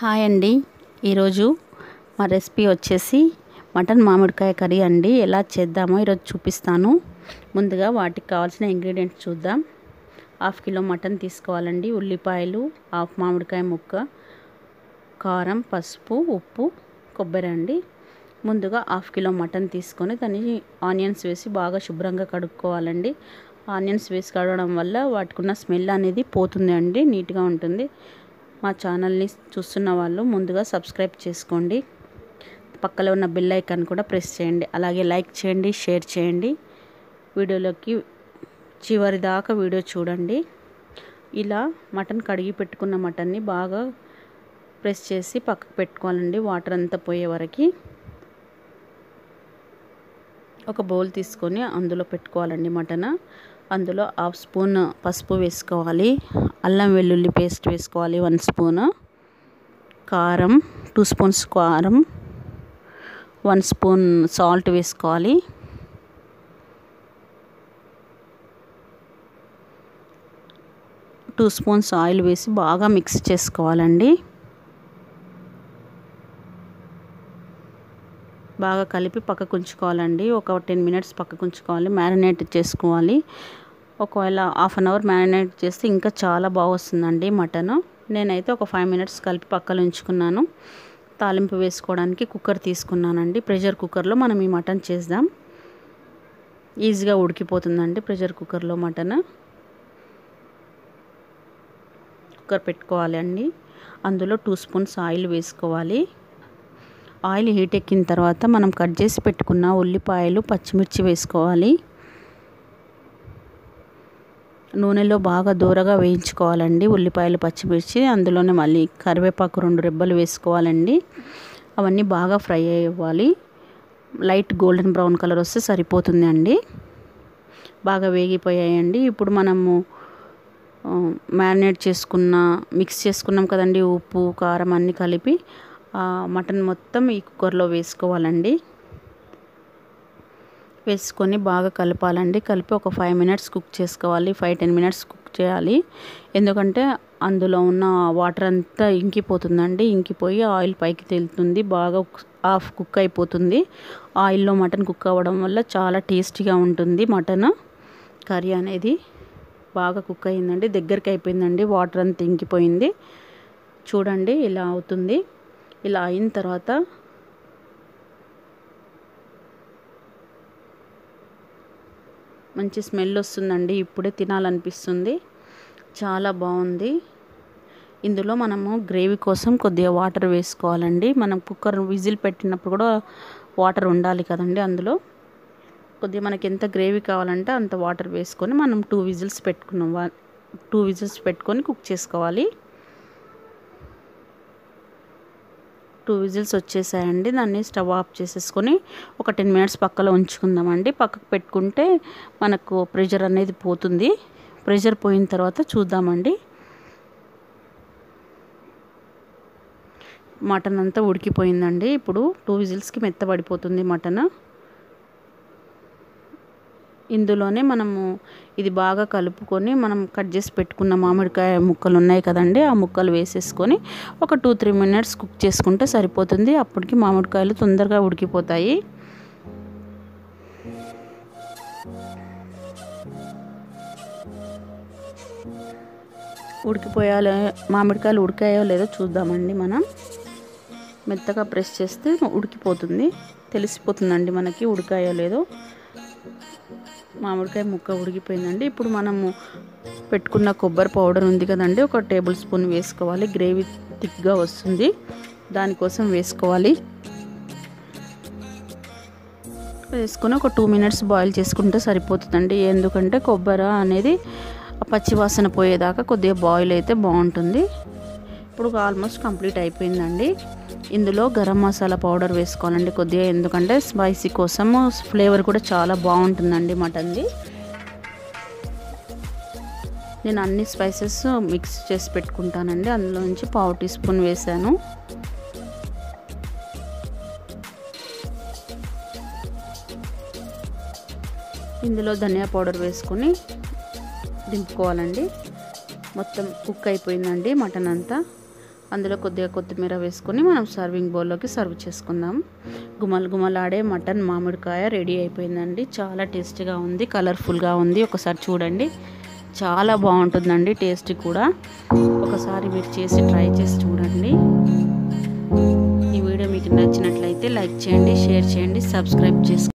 hi అండి ఈరోజు మా రెసిపీ వచ్చేసి మటన్ మామిడికాయ కర్రీ అండి ఎలా చేద్దామో ఈరోజు చూపిస్తాను ముందుగా వాటికి కావాల్సిన ఇంగ్రీడియంట్స్ చూద్దాం హాఫ్ కిలో మటన్ తీసుకోవాలండి ఉల్లిపాయలు హాఫ్ మామిడికాయ ముక్క కారం పసుపు ఉప్పు కొబ్బరి అండి ముందుగా హాఫ్ కిలో మటన్ తీసుకొని దాన్ని ఆనియన్స్ వేసి బాగా శుభ్రంగా కడుక్కోవాలండి ఆనియన్స్ వేసి కడగడం వల్ల వాటికున్న స్మెల్ అనేది పోతుంది అండి నీట్గా ఉంటుంది మా ఛానల్ని చూస్తున్న వాళ్ళు ముందుగా సబ్స్క్రైబ్ చేసుకోండి పక్కలో ఉన్న బెల్ ఐకాన్ కూడా ప్రెస్ చేయండి అలాగే లైక్ చేయండి షేర్ చేయండి వీడియోలోకి చివరి దాకా వీడియో చూడండి ఇలా మటన్ కడిగి పెట్టుకున్న మటన్ని బాగా ప్రెస్ చేసి పక్కకు పెట్టుకోవాలండి వాటర్ అంతా పోయే వరకు ఒక బౌల్ తీసుకొని అందులో పెట్టుకోవాలండి మటన్ అందులో హాఫ్ స్పూన్ పసుపు వేసుకోవాలి అల్లం వెల్లుల్లి పేస్ట్ వేసుకోవాలి వన్ స్పూన్ కారం టూ స్పూన్స్ కారం వన్ స్పూన్ సాల్ట్ వేసుకోవాలి టూ స్పూన్స్ ఆయిల్ వేసి బాగా మిక్స్ చేసుకోవాలండి బాగా కలిపి పక్కకు ఉంచుకోవాలండి ఒక టెన్ మినిట్స్ పక్కకు ఉంచుకోవాలి మ్యారినేట్ చేసుకోవాలి ఒకవేళ హాఫ్ అన్ అవర్ మ్యారినేట్ చేస్తే ఇంకా చాలా బాగా వస్తుందండి మటన్ నేనైతే ఒక ఫైవ్ మినిట్స్ కలిపి పక్కన ఉంచుకున్నాను తాలింపు వేసుకోవడానికి కుక్కర్ తీసుకున్నానండి ప్రెషర్ కుక్కర్లో మనం ఈ మటన్ చేద్దాం ఈజీగా ఉడికిపోతుందండి ప్రెషర్ కుక్కర్లో మటన్ కుక్కర్ పెట్టుకోవాలి అండి అందులో టూ స్పూన్స్ ఆయిల్ వేసుకోవాలి ఆయిల్ హీట్ ఎక్కిన తర్వాత మనం కట్ చేసి పెట్టుకున్న ఉల్లిపాయలు పచ్చిమిర్చి వేసుకోవాలి నూనెలో బాగా దూరగా వేయించుకోవాలండి ఉల్లిపాయలు పచ్చిమిర్చి అందులోనే మళ్ళీ కరివేపాకు రెండు రెబ్బలు వేసుకోవాలండి అవన్నీ బాగా ఫ్రై అవ్వాలి లైట్ గోల్డెన్ బ్రౌన్ కలర్ వస్తే సరిపోతుంది అండి బాగా వేగిపోయాయండి ఇప్పుడు మనము మ్యారినేట్ చేసుకున్న మిక్స్ చేసుకున్నాం కదండి ఉప్పు కారం అన్నీ కలిపి మటన్ మొత్తం ఈ కుక్కర్లో వేసుకోవాలండి వేసుకొని బాగా కలపాలండి కలిపి ఒక ఫైవ్ మినిట్స్ కుక్ చేసుకోవాలి ఫైవ్ టెన్ మినిట్స్ కుక్ చేయాలి ఎందుకంటే అందులో ఉన్న వాటర్ అంతా ఇంకిపోతుందండి ఇంకిపోయి ఆయిల్ పైకి తేలుతుంది బాగా హాఫ్ కుక్ అయిపోతుంది ఆయిల్లో మటన్ కుక్ అవ్వడం వల్ల చాలా టేస్టీగా ఉంటుంది మటన్ కర్రీ అనేది బాగా కుక్ అయిందండి దగ్గరికి అయిపోయిందండి వాటర్ అంతా ఇంకిపోయింది చూడండి ఇలా అవుతుంది ఇలా అయిన తర్వాత మంచి స్మెల్ వస్తుందండి ఇప్పుడే తినాలనిపిస్తుంది చాలా బాగుంది ఇందులో మనము గ్రేవీ కోసం కొద్దిగా వాటర్ వేసుకోవాలండి మనం కుక్కర్ విజిల్ పెట్టినప్పుడు కూడా వాటర్ ఉండాలి కదండి అందులో కొద్దిగా మనకి ఎంత గ్రేవీ కావాలంటే అంత వాటర్ వేసుకొని మనం టూ విజిల్స్ పెట్టుకున్నాం టూ విజిల్స్ పెట్టుకొని కుక్ చేసుకోవాలి టూ విజిల్స్ వచ్చేసాయండి దాన్ని స్టవ్ ఆఫ్ చేసేసుకొని ఒక టెన్ మినిట్స్ పక్కలో ఉంచుకుందామండి పక్కకు పెట్టుకుంటే మనకు ప్రెషర్ అనేది పోతుంది ప్రెషర్ పోయిన తర్వాత చూద్దామండి మటన్ అంతా ఉడికిపోయిందండి ఇప్పుడు టూ విజిల్స్కి మెత్తబడిపోతుంది మటన్ ఇందులోనే మనము ఇది బాగా కలుపుకొని మనం కట్ చేసి పెట్టుకున్న మామిడికాయ ముక్కలు ఉన్నాయి కదండి ఆ ముక్కలు వేసేసుకొని ఒక టూ త్రీ మినిట్స్ కుక్ చేసుకుంటే సరిపోతుంది అప్పటికి మామిడికాయలు తొందరగా ఉడికిపోతాయి ఉడికిపోయాలో మామిడికాయలు ఉడికాయో లేదో చూద్దామండి మనం మెత్తగా ప్రెస్ చేస్తే ఉడికిపోతుంది తెలిసిపోతుందండి మనకి ఉడికాయో లేదో మామిడికాయ ముక్క ఉడికిపోయిందండి ఇప్పుడు మనము పెట్టుకున్న కొబ్బరి పౌడర్ ఉంది కదండి ఒక టేబుల్ స్పూన్ వేసుకోవాలి గ్రేవీ థిక్గా వస్తుంది దానికోసం వేసుకోవాలి వేసుకొని ఒక టూ మినిట్స్ బాయిల్ చేసుకుంటే సరిపోతుందండి ఎందుకంటే కొబ్బరి అనేది పచ్చివాసన పోయేదాకా కొద్దిగా బాయిల్ అయితే బాగుంటుంది ఇప్పుడు ఆల్మోస్ట్ కంప్లీట్ అయిపోయిందండి ఇందులో గరం మసాలా పౌడర్ వేసుకోవాలండి కొద్దిగా ఎందుకంటే స్పైసీ కోసం ఫ్లేవర్ కూడా చాలా బాగుంటుందండి మటన్ది నేను అన్ని స్పైసెస్ మిక్స్ చేసి పెట్టుకుంటానండి అందులో నుంచి పావు టీ స్పూన్ వేసాను ఇందులో ధనియా పౌడర్ వేసుకొని దింపుకోవాలండి మొత్తం కుక్ అయిపోయిందండి మటన్ అంతా అందులో కొద్దిగా కొత్తిమీర వేసుకొని మనం సర్వింగ్ బౌల్లోకి సర్వ్ చేసుకుందాం గుమల్ గుమలాడే మటన్ మామిడికాయ రెడీ అయిపోయిందండి చాలా టేస్టీగా ఉంది కలర్ఫుల్గా ఉంది ఒకసారి చూడండి చాలా బాగుంటుందండి టేస్ట్ కూడా ఒకసారి మీరు చేసి ట్రై చేసి చూడండి ఈ వీడియో మీకు నచ్చినట్లయితే లైక్ చేయండి షేర్ చేయండి సబ్స్క్రైబ్ చేసుకోండి